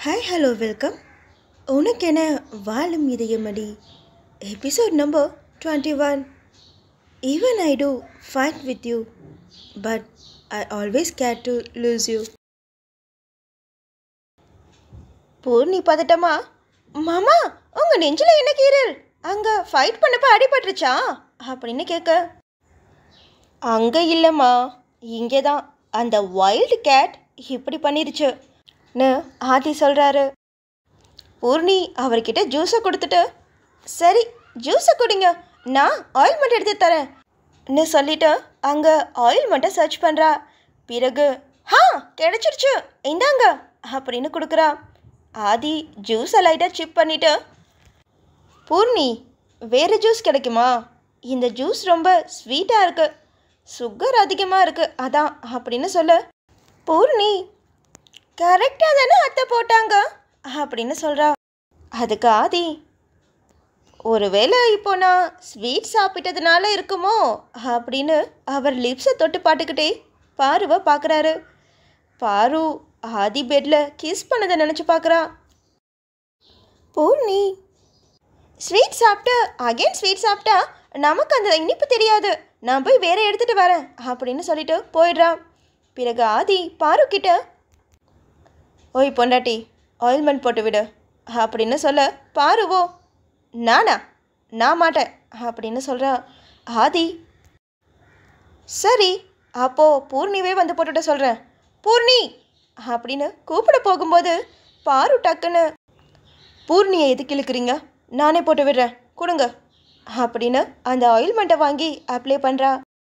Hi hello welcome உனக்கென வாழும் இதயமடி episode number twenty one even I do fight with you but I always care to lose you Poorni பதட்டமா மாமா உங்கள் நெஞ்சில் என்ன கீரல் அங்கே ஃபைட் பண்ணப்ப அடிபட்டுருச்சா அப்படின்னு கேட்க அங்கே இல்லைம்மா இங்கே தான் அந்த வைல்டு கேட் இப்படி பண்ணிருச்சு ன்னு ஆதி சொல்கிறாரு பூர்ணி அவர்கிட்ட ஜூஸை கொடுத்துட்டு சரி ஜூஸை குடிங்க நான் ஆயில்மெண்ட் எடுத்து தரேன் ன்னு சொல்லிட்டு அங்கே ஆயில்மெண்ட்டை சர்ச் பண்ணுறா பிறகு ஹா கிடைச்சிருச்சு இந்தாங்க அப்படின்னு கொடுக்குறா ஆதி ஜூஸை லைட்டாக சிப் பண்ணிட்டு பூர்ணி வேறு ஜூஸ் கிடைக்குமா இந்த ஜூஸ் ரொம்ப ஸ்வீட்டாக இருக்கு சுகர் அதிகமாக இருக்கு அதான் அப்படின்னு சொல்ல பூர்ணி கரெக்டாக தானே அத்தை போட்டாங்க அப்படின்னு சொல்கிறா அதுக்கு ஆதி ஒருவேளை இப்போ நான் ஸ்வீட் சாப்பிட்டதுனால இருக்குமோ அப்படின்னு அவர் லிப்ஸை தொட்டு பாட்டுக்கிட்டே பாருவை பார்க்குறாரு பாரு ஆதி பெட்டில் கிஸ் பண்ணதை நினச்சி பார்க்குறா பூர்ணி ஸ்வீட் சாப்பிட்டு அகைன் ஸ்வீட் சாப்பிட்டா நமக்கு அந்த இனிப்பு தெரியாது நான் போய் வேற எடுத்துட்டு வரேன் அப்படின்னு சொல்லிட்டு போயிடுறான் பிறகு ஆதி பாரு கிட்ட ஓய் பொண்டாட்டி ஆயில்மெண்ட் போட்டு விடு அப்படின்னு சொல்ல பாருவோ நானா நான் மாட்டேன் அப்படின்னு சொல்கிறா ஆதி சரி அப்போ பூர்ணிவே வந்து போட்டுட்ட சொல்கிறேன் பூர்ணி அப்படின்னு கூப்பிட போகும்போது பாரு டக்குன்னு பூர்ணியை எதுக்கு இழுக்கிறீங்க நானே போட்டு விடுறேன் கொடுங்க அப்படின்னு அந்த ஆயில்மெண்ட்டை வாங்கி அப்ளை பண்ணுறா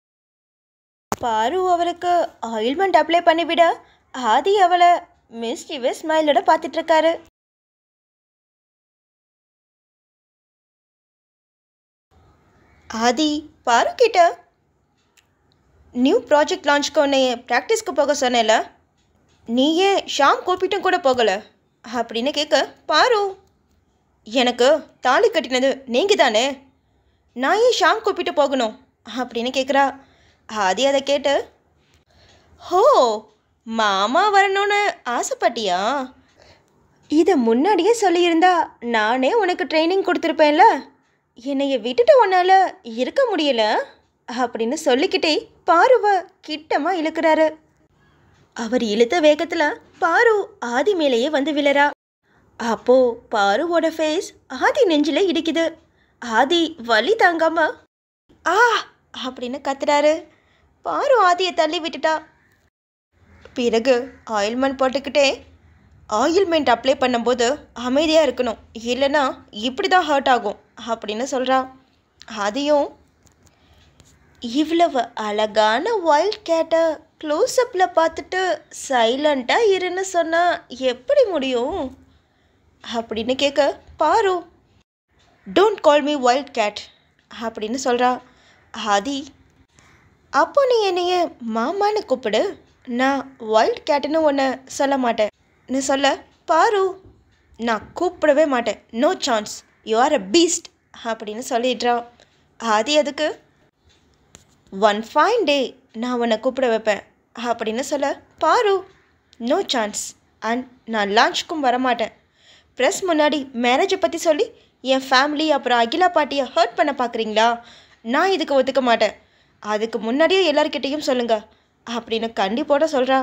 பாரு அவருக்கு ஆயில்மெண்ட் அப்ளை பண்ணிவிட ஆதி அவளை மிஸ்டிவ் ஸ்மைலோட பார்த்துட்டு இருக்காரு ஆதி பாரு கிட்ட நியூ ப்ராஜெக்ட் லான்ச்க்கு உன்னை ப்ராக்டிஸ்க்கு போக சொன்னேல நீ ஏன் ஷாம் கூப்பிட்டும் கூட போகலை அப்படின்னு கேட்க பாரு எனக்கு தாலி கட்டினது நீங்கள் தானே நான் ஏன் ஷாம் கூப்பிட்டு போகணும் அப்படின்னு கேட்குறா ஆதி அதை கேட்டு ஹோ மாமா வரணும்னு ஆசைப்பட்டியா இதை முன்னாடியே சொல்லியிருந்தா நானே உனக்கு ட்ரைனிங் கொடுத்துருப்பேன்ல என்னைய விட்டுட்டு உன்னால இருக்க முடியல அப்படின்னு சொல்லிக்கிட்டே பாருவ கிட்டமா இழுக்கிறாரு அவர் இழுத்த வேகத்தில் பாரு ஆதி மேலேயே வந்து விழறா அப்போ பாருவோட ஃபேஸ் ஆதி நெஞ்சில இடிக்குது ஆதி வலி தாங்காம ஆ அப்படின்னு கத்துறாரு பாரு ஆதியை தள்ளி விட்டுட்டா பிறகு ஆயில்மெண்ட் போட்டுக்கிட்டே ஆயில்மெண்ட் அப்ளை பண்ணும்போது அமைதியாக இருக்கணும் இல்லைன்னா இப்படி தான் ஹர்ட் ஆகும் அப்படின்னு சொல்கிறா அதையும் இவ்வளவு அழகான வைல்ட் கேட்டை க்ளோஸ்அப்பில் பார்த்துட்டு சைலண்ட்டாக இருன்னு சொன்னால் எப்படி முடியும் அப்படின்னு கேட்க பாரு don't call me wild cat அப்படின்னு சொல்கிறா ஆதி அப்போ நீ என்னைய மாமான்னு கூப்பிடு நான் வைல்ட் கேட்டுன்னு ஒன்று சொல்ல மாட்டேன் நீ சொல்ல பாரு நான் கூப்பிடவே மாட்டேன் no chance you are a beast அப்படின்னு சொல்லிடுறான் ஆதி அதுக்கு ஒன் ஃபைன் டே நான் உன்னை கூப்பிட வைப்பேன் அப்படின்னு சொல்ல பாரு நோ சான்ஸ் அண்ட் நான் லான்ச்சுக்கும் வரமாட்டேன் ப்ரெஸ் முன்னாடி மேரேஜை பற்றி சொல்லி என் ஃபேமிலி அப்புறம் அகிலா பாட்டியை ஹர்ட் பண்ண பார்க்குறீங்களா நான் இதுக்கு ஒத்துக்க மாட்டேன் அதுக்கு முன்னாடியே எல்லார்கிட்டேயும் சொல்லுங்க அப்படின்னு கண்டிப்போட சொல்கிறா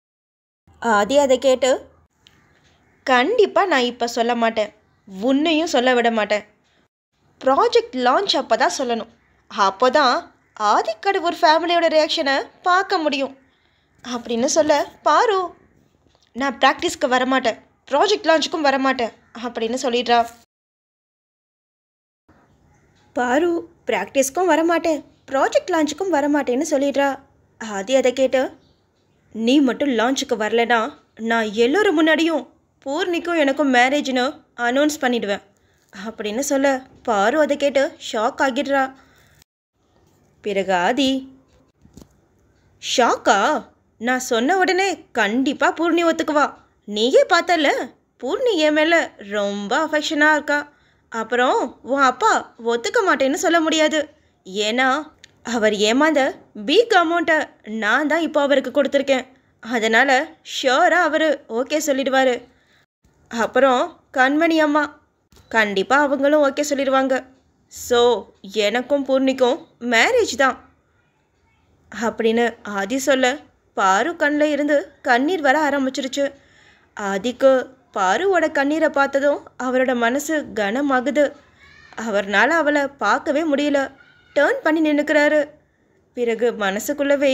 ஆதி அதை கேட்டு கண்டிப்பாக நான் இப்போ சொல்ல மாட்டேன் உன்னையும் சொல்ல விட மாட்டேன் ப்ராஜெக்ட் லான்ச் அப்போ தான் சொல்லணும் அப்போ தான் ஆதிக்கடவுர் ஃபேமிலியோட ரியாக்ஷனை பார்க்க முடியும் அப்படின்னு சொல்ல பாரு நான் ப்ராக்டிஸ்க்கு வரமாட்டேன் ப்ராஜெக்ட் லான்ச்சுக்கும் வரமாட்டேன் அப்படின்னு சொல்லிடுறா பாரு ப்ராக்டிஸ்க்கும் வரமாட்டேன் ப்ராஜெக்ட் லான்ச்சுக்கும் வரமாட்டேன்னு சொல்லிடுறா ஆதி அதை கேட்டு நீ மட்டும் லான்ச்சுக்கு வரலனா நான் எல்லோரும் முன்னாடியும் பூர்ணிக்கும் எனக்கும் மேரேஜ்னு அனௌன்ஸ் பண்ணிடுவேன் அப்படின்னு சொல்ல பாரு அதை கேட்டு ஷாக் ஆகிடுறா பிறகு ஆதி ஷாக்கா நான் சொன்ன உடனே கண்டிப்பாக பூர்ணி ஒத்துக்குவா நீயே பார்த்தல பூர்ணி என் மேலே ரொம்ப அஃபெக்ஷனாக இருக்கா அப்புறம் உன் அப்பா ஒத்துக்க மாட்டேன்னு சொல்ல முடியாது ஏன்னா அவர் ஏமாந்த பிக் அமௌண்ட்டை நான் தான் இப்போ அவருக்கு கொடுத்துருக்கேன் அதனால் ஷியோராக அவர் ஓகே சொல்லிடுவார் அப்புறம் கண்மணி அம்மா கண்டிப்பாக அவங்களும் ஓகே சொல்லிடுவாங்க ஸோ எனக்கும் பூர்ணிக்கும் மேரேஜ் தான் அப்படின்னு ஆதி சொல்ல பாரு கண்ணில் இருந்து கண்ணீர் வர ஆரம்பிச்சிருச்சு ஆதிக்கு பாருவோட கண்ணீரை பார்த்ததும் அவரோட மனசு கனமாகுது அவர்னால அவளை பார்க்கவே முடியல டேர்ன் பண்ணி நின்றுக்கிறாரு பிறகு மனசுக்குள்ளவே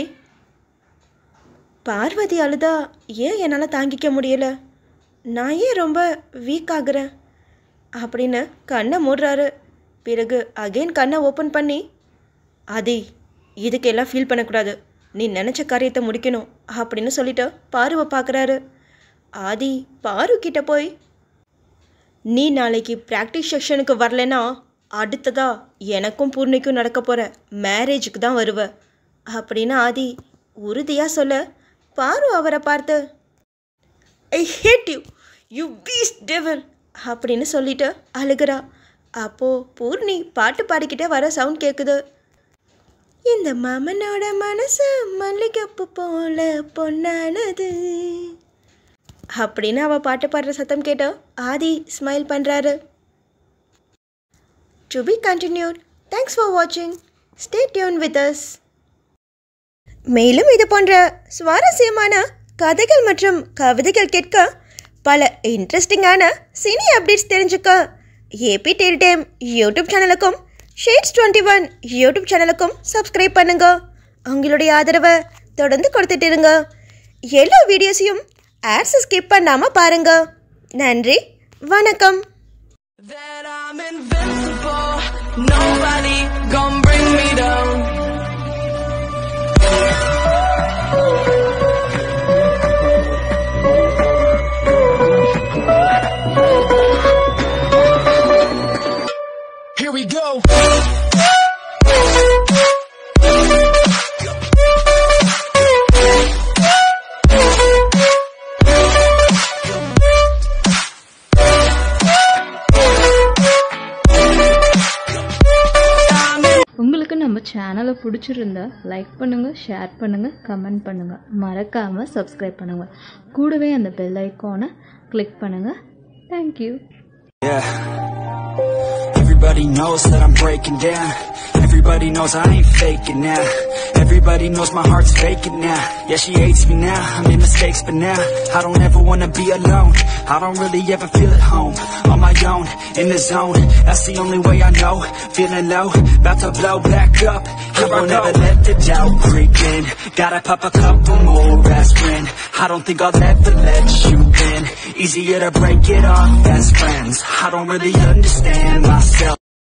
பார்வதி அழுதா ஏன் என்னால் தாங்கிக்க முடியல நான் ஏன் ரொம்ப வீக் ஆகுறேன் அப்படின்னு கண்ணை மூடுறாரு பிறகு அகைன் கண்ணை ஓப்பன் பண்ணி ஆதி இதுக்கெல்லாம் ஃபீல் பண்ணக்கூடாது நீ நினச்ச காரியத்தை முடிக்கணும் அப்படின்னு சொல்லிட்டு பாருவை பார்க்குறாரு ஆதி பாரு கிட்ட போய் நீ நாளைக்கு ப்ராக்டிஸ் செக்ஷனுக்கு வரலனா அடுத்ததா எனக்கும் பூர்ணிக்கும் நடக்க போகிற மேரேஜுக்கு தான் வருவ அப்படின்னு ஆதி உறுதியாக சொல்ல பாரு அவரை பார்த்து I hate you you beast devil அப்படின்னு சொல்லிட்டு அழுகிறா அப்போது பூர்ணி பாட்டு பாடிக்கிட்டே வர சவுண்ட் கேட்குது இந்த மாமனோட மனசு மல்லிகைப்பூ போல பொன்னானது அப்படின்னு அவ பாட்டு பாடுற சத்தம் கேட்டு ஆதி ஸ்மைல் பண்ணுறாரு to be continued thanks for வாட்சிங் ஸ்டே டியூன் வித் அஸ் மேலும் இது போன்ற சுவாரஸ்யமான கதைகள் மற்றும் கவிதைகள் கேட்க பல இன்ட்ரெஸ்டிங்கான சினி அப்டேட்ஸ் தெரிஞ்சுக்க ஏபி டெல் டைம் யூடியூப் சேனலுக்கும் ஷேட்ஸ் டுவெண்ட்டி ஒன் யூடியூப் சேனலுக்கும் சப்ஸ்கிரைப் பண்ணுங்க உங்களுடைய ஆதரவை தொடர்ந்து கொடுத்துட்டு இருங்க எல்லா வீடியோஸையும் ஆட்ஸை ஸ்கிப் பண்ணாமல் பாருங்க நன்றி வணக்கம் That I'm invincible, nobody gon' bring me down. Here we go. உங்களுக்கு நம்ம சேனலை பிடிச்சிருந்தா லைக் பண்ணுங்கள் ஷேர் பண்ணுங்கள் கமெண்ட் பண்ணுங்கள் மறக்காமல் சப்ஸ்கிரைப் பண்ணுங்கள் கூடவே அந்த பெல் ஐக்கானை கிளிக் பண்ணுங்கள் thank you Yeah. Everybody knows that I'm breaking down. Everybody knows I ain't faking now. Everybody knows my heart's faking now. Yeah, she hates me now. I made mistakes, but now I don't ever wanna be alone. I don't really ever feel at home. On my own, in the zone. That's the only way I know. Feeling low, about to blow back up. I won't ever let the doubt creep in. Gotta pop a couple more aspirin. I don't think I'll ever let you in. Easier to break it off best friends. I don't really understand myself.